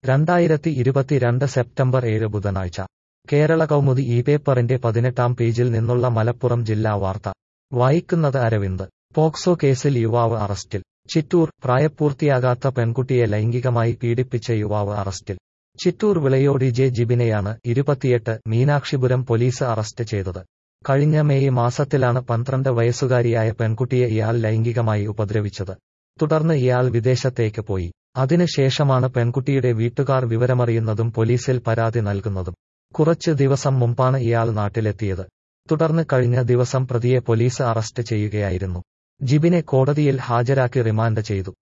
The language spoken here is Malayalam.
രണ്ടായിരത്തി ഇരുപത്തിരണ്ട് സെപ്റ്റംബർ ഏഴ് ബുധനാഴ്ച കേരള കൗമുദി ഈ പേപ്പറിന്റെ പതിനെട്ടാം പേജിൽ നിന്നുള്ള മലപ്പുറം ജില്ലാ വാർത്ത വായിക്കുന്നത് അരവിന്ദ് പോക്സോ കേസിൽ യുവാവ് അറസ്റ്റിൽ ചിറ്റൂർ പ്രായപൂർത്തിയാകാത്ത പെൺകുട്ടിയെ ലൈംഗികമായി പീഡിപ്പിച്ച യുവാവ് അറസ്റ്റിൽ ചിറ്റൂർ വിളയോടി ജെ ജിബിനെയാണ് ഇരുപത്തിയെട്ട് മീനാക്ഷിപുരം പോലീസ് അറസ്റ്റ് ചെയ്തത് കഴിഞ്ഞ മെയ് മാസത്തിലാണ് പന്ത്രണ്ട് വയസ്സുകാരിയായ പെൺകുട്ടിയെ ഇയാൾ ലൈംഗികമായി ഉപദ്രവിച്ചത് തുടർന്ന് ഇയാൾ വിദേശത്തേക്ക് പോയി അതിനുശേഷമാണ് പെൺകുട്ടിയുടെ വീട്ടുകാർ വിവരമറിയുന്നതും പോലീസിൽ പരാതി നൽകുന്നതും കുറച്ച് ദിവസം മുമ്പാണ് ഇയാൾ നാട്ടിലെത്തിയത് തുടർന്ന് കഴിഞ്ഞ ദിവസം പ്രതിയെ പോലീസ് അറസ്റ്റ് ചെയ്യുകയായിരുന്നു ജിബിനെ കോടതിയിൽ ഹാജരാക്കി റിമാൻഡ് ചെയ്തു